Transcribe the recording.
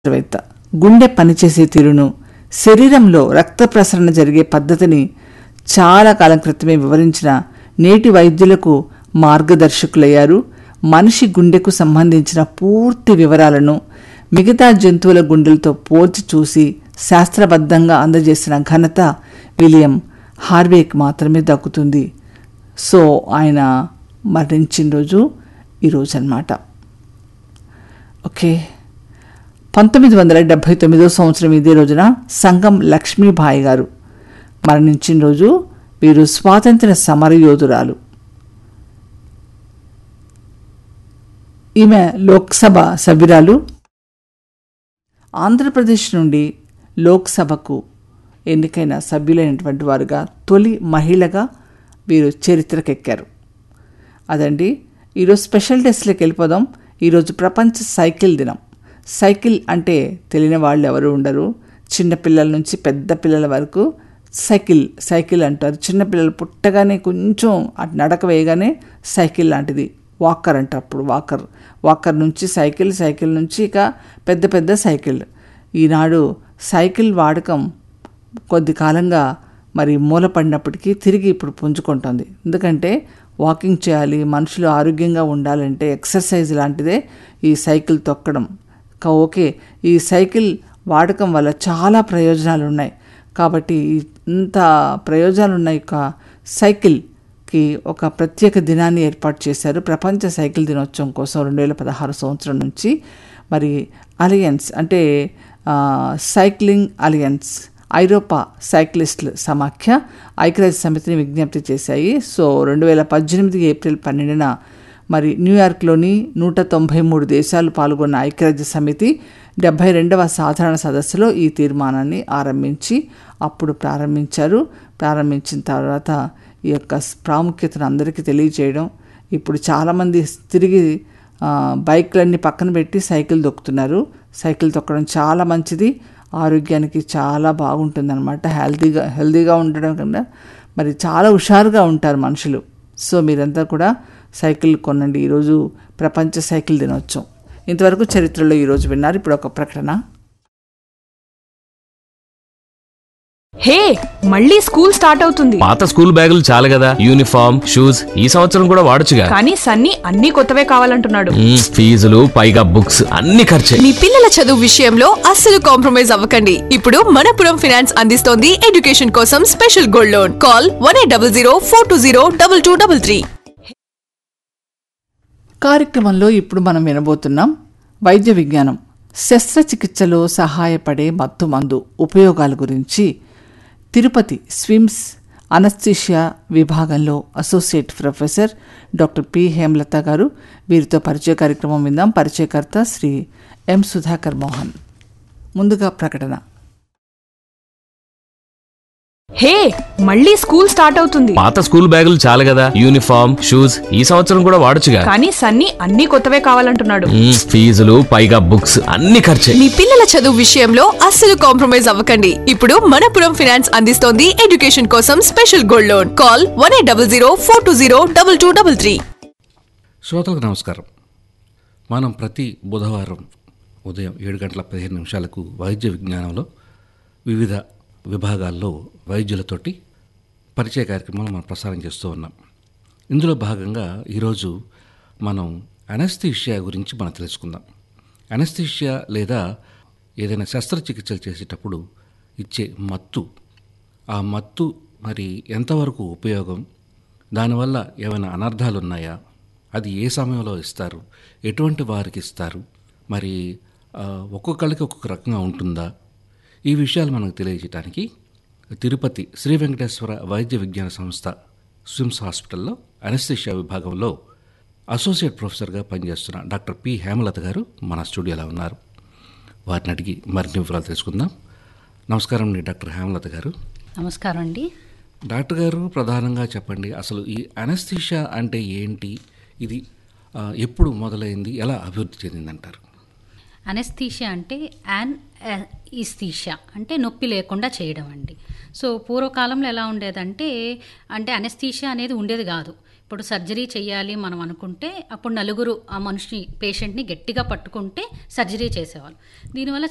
శాస్త్రవేత్త గుండె పనిచేసే తీరును శరీరంలో రక్త ప్రసరణ జరిగే పద్ధతిని చాలా కాలం క్రితమే వివరించిన నేటి వైద్యులకు మార్గదర్శకులయ్యారు మనిషి గుండెకు సంబంధించిన పూర్తి వివరాలను మిగతా జంతువుల గుండెలతో పోల్చి చూసి శాస్త్రబద్ధంగా అందజేసిన ఘనత విలియం హార్వేక్ మాత్రమే దక్కుతుంది సో ఆయన మరణించిన రోజు ఈరోజు అన్నమాట ఓకే పంతొమ్మిది వందల డెబ్భై తొమ్మిదో సంవత్సరం ఇదే రోజున సంగం లక్ష్మీబాయి గారు మరణించిన రోజు వీరు స్వాతంత్ర సమరయోధురాలు ఈమె లోక్సభ సభ్యురాలు ఆంధ్రప్రదేశ్ నుండి లోక్సభకు ఎన్నికైన సభ్యులైనటువంటి వారుగా తొలి మహిళగా వీరు చరిత్రకెక్కారు అదండి ఈరోజు స్పెషల్ డేస్లోకి వెళ్ళిపోదాం ఈరోజు ప్రపంచ సైకిల్ దినం సైకిల్ అంటే తెలియని వాళ్ళు ఎవరు ఉండరు చిన్నపిల్లల నుంచి పెద్ద పిల్లల వరకు సైకిల్ సైకిల్ అంటారు చిన్నపిల్లలు పుట్టగానే కొంచెం అటు నడక వేయగానే సైకిల్ లాంటిది వాకర్ అంటారు అప్పుడు వాకర్ వాకర్ నుంచి సైకిల్ సైకిల్ నుంచి ఇక పెద్ద పెద్ద సైకిల్ ఈనాడు సైకిల్ వాడకం కొద్ది కాలంగా మరి మూలపడినప్పటికీ తిరిగి ఇప్పుడు పుంజుకుంటుంది ఎందుకంటే వాకింగ్ చేయాలి మనుషులు ఆరోగ్యంగా ఉండాలంటే ఎక్సర్సైజ్ లాంటిదే ఈ సైకిల్ తొక్కడం క- ఓకే ఈ సైకిల్ వాడకం వల్ల చాలా ప్రయోజనాలు ఉన్నాయి కాబట్టి ఈ- ఇంత ప్రయోజనాలు ఉన్నాయి ఒక సైకిల్కి ఒక ప్రత్యేక దినాన్ని ఏర్పాటు చేశారు ప్రపంచ సైకిల్ దినోత్సవం కోసం రెండు వేల పదహారు సంవత్సరం నుంచి మరి అలయన్స్ అంటే ఆ, సైక్లింగ్ అలయన్స్ ఐరోపా సైక్లిస్టుల సమాఖ్య ఐక్యరాజ్య సమితిని విజ్ఞప్తి చేశాయి సో రెండు వేల పద్దెనిమిది ఏప్రిల్ పన్నెండున మరి న్యూయార్క్లోని నూట తొంభై మూడు దేశాలు పాల్గొన్న ఐక్యరాజ్య సమితి డెబ్బై రెండవ సాధారణ సదస్సులో ఈ తీర్మానాన్ని ఆరంభించి అప్పుడు ప్రారంభించారు ప్రారంభించిన తర్వాత ఈ యొక్క ప్రాముఖ్యతను అందరికీ తెలియజేయడం ఇప్పుడు చాలామంది తిరిగి ఆ, బైక్లన్నీ పక్కన పెట్టి సైకిల్ తొక్కుతున్నారు సైకిల్ తొక్కడం చాలా మంచిది ఆరోగ్యానికి చాలా బాగుంటుందన్నమాట హెల్తీగా హెల్తీగా ఉండడం కన్నా మరి చాలా హుషారుగా ఉంటారు మనుషులు సో మీరంతా కూడా సైకిల్ కొనండి ఈరోజు ప్రపంచ సైకిల్ దినోత్సవం ఇంతవరకు చరిత్రలో ఈరోజు విన్నారు ఇప్పుడు ఒక ప్రకటన హే మళ్ళీ స్కూల్ స్టార్ట్ అవుతుంది పాత స్కూల్ బ్యాగులు చాలు కదా యూనిఫామ్ షూస్ ఈ సంవత్సరం కూడా వాడొచ్చుగా కానీ సన్నీ అన్ని కొత్తవే కావాలంటున్నాడు మ్మ్, ఫీజులు పైగా బుక్స్ అన్ని ఖర్చే మీ పిల్లల చదువు విషయంలో అస్సలు కాంప్రమైజ్ అవ్వకండి ఇప్పుడు మనపురం ఫైనాన్స్ అందిస్తోంది ఎడ్యుకేషన్ కోసం special gold loan call one eight double zero four two zero double two double three కార్యక్రమంలో ఇప్పుడు మనం వినబోతున్నాం వైద్య విజ్ఞానం శస్త్రచికిత్సలో సహాయపడే మత్తు మందు ఉపయోగాల గురించి తిరుపతి స్విమ్స్ అనస్థీషియా విభాగంలో associate professor doctor P Hemalatha గారు వీరితో పరిచయ కార్యక్రమం విందాం పరిచయకర్త శ్రీ ఎం సుధాకర్ మోహన్ ముందుగా ప్రకటన హే మళ్ళీ స్కూల్ స్టార్ట్ అవుతుంది పాత స్కూల్ బ్యాగులు చాలు కదా యూనిఫామ్ షూస్ ఈ సంవత్సరం కూడా వాడొచ్చుగా కానీ సన్నీ అన్ని కొత్తవే కావాలంటున్నాడు మ్మ్, ఫీజులు పైగా బుక్స్ అన్ని ఖర్చే మీ పిల్లల చదువు విషయంలో అస్సలు కాంప్రమైజ్ అవ్వకండి ఇప్పుడు మనపురం ఫైనాన్స్ అందిస్తోంది ఎడ్యుకేషన్ కోసం special gold loan call one eight double zero four two zero double two double three శ్రోతలకు నమస్కారం మనం ప్రతి బుధవారం ఉదయం ఏడు గంటల పదిహేను నిమిషాలకు వైద్య విజ్ఞానంలో వివిధ విభాగాల్లో వైద్యులతోటి పరిచయ కార్యక్రమాలు మనం ప్రసారం చేస్తూ ఉన్నాం ఇందులో భాగంగా ఈరోజు మనం అనస్థీషియా గురించి మనం తెలుసుకుందాం అనస్థీషియా లేదా ఏదైనా శస్త్రచికిత్సలు చేసేటప్పుడు ఇచ్చే మత్తు ఆ మత్తు మరి ఎంతవరకు ఉపయోగం దానివల్ల ఏమైనా అనర్థాలు ఉన్నాయా అది ఏ సమయంలో ఇస్తారు ఎటువంటి వారికి ఇస్తారు మరి ఆ, ఒక్కొక్కళ్ళకి ఒక్కొక్క రకంగా ఉంటుందా ఈ విషయాలు మనకు తెలియజేయడానికి తిరుపతి శ్రీ వెంకటేశ్వర వైద్య విజ్ఞాన సంస్థ స్విమ్స్ హాస్పిటల్లో అనస్థిషియా విభాగంలో అసోసియేట్ ప్రొఫెసర్గా పనిచేస్తున్న డాక్టర్ పి హేమలత గారు మన స్టూడియోలో ఉన్నారు వారిని అడిగి మరిన్ని వివరాలు తెలుసుకుందాం నమస్కారం అండి డాక్టర్ హేమలత గారు నమస్కారం అండి డాక్టర్ గారు ప్రధానంగా చెప్పండి అసలు ఈ అనస్థీషియా అంటే ఏంటి ఇది ఆ, ఎప్పుడు మొదలైంది ఎలా అభివృద్ధి చెందిందంటారు అనస్థీషియా అంటే యాన్ ఈస్థీషియా అంటే నొప్పి లేకుండా చేయడం అండి సో పూర్వకాలంలో ఎలా ఉండేదంటే అంటే అనస్థీషియా అనేది ఉండేది కాదు ఇప్పుడు సర్జరీ చేయాలి మనం అనుకుంటే అప్పుడు నలుగురు ఆ మనిషిని పేషెంట్ని గట్టిగా పట్టుకుంటే సర్జరీ చేసేవాళ్ళు దీనివల్ల